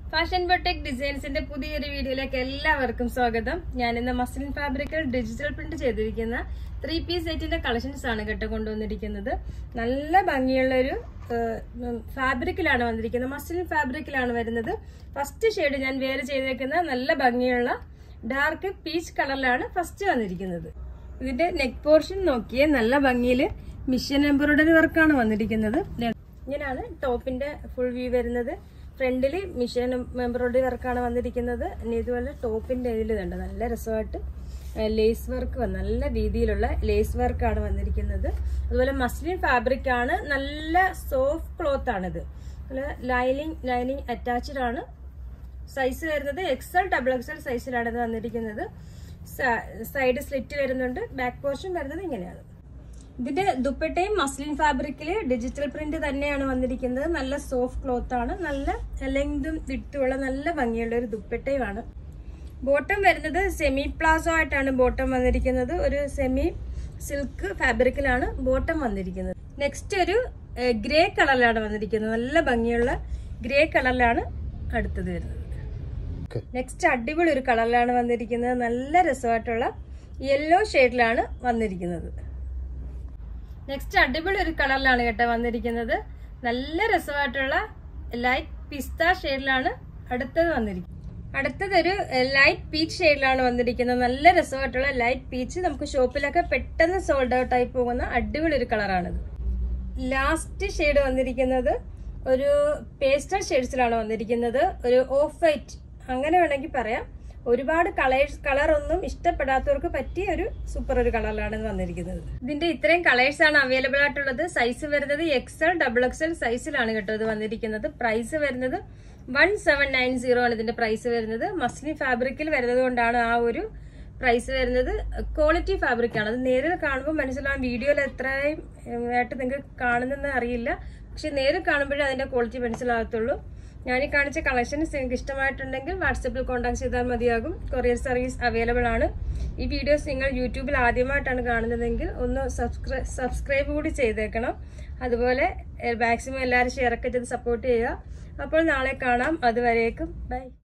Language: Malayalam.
ഫാഷൻ ബൊട്ടേക് ഡിസൈൻസിന്റെ പുതിയൊരു വീഡിയോയിലേക്ക് എല്ലാവർക്കും സ്വാഗതം ഞാൻ ഇന്ന് മസ്ലിൻ ഫാബ്രിക്കിൽ ഡിജിറ്റൽ പ്രിന്റ് ചെയ്തിരിക്കുന്ന ത്രീ പീസ് സെറ്റിന്റെ കളക്ഷൻസ് ആണ് കേട്ടോ കൊണ്ടുവന്നിരിക്കുന്നത് നല്ല ഭംഗിയുള്ള ഒരു ഫാബ്രിക്കിലാണ് വന്നിരിക്കുന്നത് മസ്ലിൻ ഫാബ്രിക്കിലാണ് വരുന്നത് ഫസ്റ്റ് ഷെയ്ഡ് ഞാൻ വേറെ ചെയ്തേക്കുന്ന നല്ല ഭംഗിയുള്ള ഡാർക്ക് പീച്ച് കളറിലാണ് ഫസ്റ്റ് വന്നിരിക്കുന്നത് ഇതിന്റെ നെക്ക് പോർഷൻ നോക്കിയേ നല്ല ഭംഗിയിൽ മിഷൻ എംബ്രോയിഡറി വർക്കാണ് വന്നിരിക്കുന്നത് ഇങ്ങനെയാണ് ടോപ്പിന്റെ ഫുൾ വ്യൂ വരുന്നത് ഫ്രണ്ടിൽ മിഷൻ എംബ്രോയിഡറി വർക്കാണ് വന്നിരിക്കുന്നത് ഇനി ഇതുപോലെ ടോപ്പിന്റെ ഇതിൽ കണ്ട് നല്ല രസമായിട്ട് ലേസ് വർക്ക് നല്ല രീതിയിലുള്ള ലേസ് വർക്കാണ് വന്നിരിക്കുന്നത് അതുപോലെ മസ്ലിൻ ഫാബ്രിക് ആണ് നല്ല സോഫ്റ്റ് ക്ലോത്ത് ആണിത് ലൈനിങ് ലൈനിങ് അറ്റാച്ച്ഡ് ആണ് സൈസ് വരുന്നത് എക്സൽ ഡബിൾ എക്സൽ സൈസിലാണ് ഇത് വന്നിരിക്കുന്നത് സൈഡ് സ്ലിറ്റ് വരുന്നുണ്ട് ബാക്ക് പോർഷൻ വരുന്നത് ഇങ്ങനെയാണ് ഇതിന്റെ ദുപ്പട്ടയും മസ്ലിൻ ഫാബ്രിക്കില് ഡിജിറ്റൽ പ്രിന്റ് തന്നെയാണ് വന്നിരിക്കുന്നത് നല്ല സോഫ്റ്റ് ക്ലോത്ത് ആണ് നല്ല ലെങ്തും വിട്ടുമുള്ള നല്ല ഭംഗിയുള്ള ഒരു ദുപ്പട്ടയുമാണ് ബോട്ടം വരുന്നത് സെമി പ്ലാസോ ആയിട്ടാണ് ബോട്ടം വന്നിരിക്കുന്നത് ഒരു സെമി സിൽക്ക് ഫാബ്രിക്കിലാണ് ബോട്ടം വന്നിരിക്കുന്നത് നെക്സ്റ്റ് ഒരു ഗ്രേ കളറിലാണ് വന്നിരിക്കുന്നത് നല്ല ഭംഗിയുള്ള ഗ്രേ കളറിലാണ് അടുത്തത് വരുന്നത് നെക്സ്റ്റ് അടിപൊളി ഒരു കളറിലാണ് വന്നിരിക്കുന്നത് നല്ല രസമായിട്ടുള്ള യെല്ലോ ഷെയ്ഡിലാണ് വന്നിരിക്കുന്നത് നെക്സ്റ്റ് അടിപൊളി ഒരു കളറിലാണ് കേട്ടോ വന്നിരിക്കുന്നത് നല്ല രസമായിട്ടുള്ള ലൈറ്റ് പിസ്ത ഷെയ്ഡിലാണ് അടുത്തത് വന്നിരിക്കുന്നത് അടുത്തത് ഒരു ലൈറ്റ് പീച്ച് ഷെയ്ഡിലാണ് വന്നിരിക്കുന്നത് നല്ല രസമായിട്ടുള്ള ലൈറ്റ് പീച്ച് നമുക്ക് ഷോപ്പിലൊക്കെ പെട്ടെന്ന് സോൾഡ് ഔട്ട് ആയി പോകുന്ന അടിപൊളി ഒരു കളറാണിത് ലാസ്റ്റ് ഷെയ്ഡ് വന്നിരിക്കുന്നത് ഒരു പേസ്റ്റൽ ഷെയ്ഡ്സിലാണ് വന്നിരിക്കുന്നത് ഒരു ഓഫ് വൈറ്റ് അങ്ങനെ വേണമെങ്കിൽ പറയാം ഒരുപാട് കളേഴ്സ് കളർ ഒന്നും ഇഷ്ടപ്പെടാത്തവർക്ക് പറ്റിയ ഒരു സൂപ്പർ ഒരു കളറിലാണ് ഇത് വന്നിരിക്കുന്നത് ഇതിന്റെ ഇത്രയും കളേഴ്സ് ആണ് അവൈലബിൾ ആയിട്ടുള്ളത് സൈസ് വരുന്നത് എക്സൽ ഡബിൾ എക്സൽ സൈസിലാണ് കേട്ടോ ഇത് വന്നിരിക്കുന്നത് പ്രൈസ് വരുന്നത് വൺ സെവൻ നയൻ സീറോ ആണ് ഇതിന്റെ പ്രൈസ് വരുന്നത് മസ്ലിൻ ഫാബ്രിക്കിൽ വരുന്നത് കൊണ്ടാണ് ആ ഒരു പ്രൈസ് വരുന്നത് ക്വാളിറ്റി ഫാബ്രിക് ആണ് അത് നേരിൽ കാണുമ്പോൾ മനസ്സിലാവും വീഡിയോയിൽ എത്രയും ആയിട്ട് നിങ്ങൾക്ക് കാണുന്നെന്ന് അറിയില്ല പക്ഷെ നേരിൽ കാണുമ്പോഴേ അതിന്റെ ക്വാളിറ്റി മനസ്സിലാകത്തുള്ളൂ ഞാൻ ഈ കാണിച്ച കളക്ഷൻസ് നിങ്ങൾക്ക് ഇഷ്ടമായിട്ടുണ്ടെങ്കിൽ വാട്സപ്പിൽ കോൺടാക്ട് ചെയ്താൽ മതിയാകും കൊറിയർ സർവീസ് അവൈലബിൾ ആണ് ഈ വീഡിയോസ് നിങ്ങൾ യൂട്യൂബിൽ ആദ്യമായിട്ടാണ് കാണുന്നതെങ്കിൽ ഒന്ന് സബ്സ്ക്രൈ സബ്സ്ക്രൈബ് കൂടി ചെയ്തേക്കണം അതുപോലെ മാക്സിമം എല്ലാവരും ഷെയർ ഒക്കെ ചെയ്ത് സപ്പോർട്ട് ചെയ്യുക അപ്പോൾ നാളെ കാണാം അതുവരേക്കും ബൈ